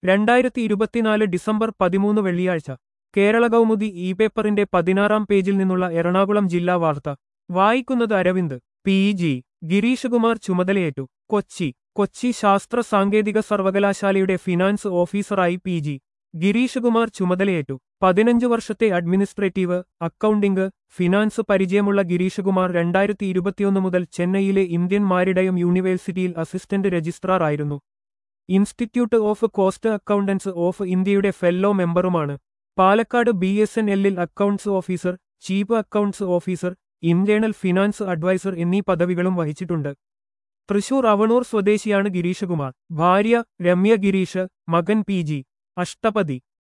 രണ്ടായിരത്തി ഇരുപത്തിനാല് ഡിസംബർ പതിമൂന്ന് വെള്ളിയാഴ്ച കേരള കൗമുദി ഇ പേപ്പറിന്റെ പതിനാറാം പേജിൽ നിന്നുള്ള എറണാകുളം ജില്ലാ വാർത്ത വായിക്കുന്നത് അരവിന്ദ് പി ജി ഗിരീഷ് കുമാർ ചുമതലയേറ്റു കൊച്ചി കൊച്ചി ശാസ്ത്ര സാങ്കേതിക സർവകലാശാലയുടെ ഫിനാൻസ് ഓഫീസറായി പി ജി ഗിരീഷ് കുമാർ ചുമതലയേറ്റു പതിനഞ്ച് വർഷത്തെ അഡ്മിനിസ്ട്രേറ്റീവ് അക്കൗണ്ടിംഗ് ഫിനാൻസ് പരിചയമുള്ള ഗിരീഷ് കുമാർ രണ്ടായിരത്തി ഇരുപത്തിയൊന്ന് മുതൽ ചെന്നൈയിലെ ഇന്ത്യൻ മാരിടയം യൂണിവേഴ്സിറ്റിയിൽ അസിസ്റ്റന്റ് രജിസ്ട്രാർ ആയിരുന്നു institute of cost accountants of ഇന്ത്യയുടെ ഫെല്ലോ മെമ്പറുമാണ് പാലക്കാട് ബി എസ് എൻ എല്ലിൽ accounts officer chief accounts officer internal finance adviser എന്നീ പദവികളും വഹിച്ചിട്ടുണ്ട് തൃശൂർ അവണൂർ സ്വദേശിയാണ് ഗിരീഷ് കുമാർ ഭാര്യ രമ്യ ഗിരീഷ് മകൻ പി ജി അഷ്ടപതി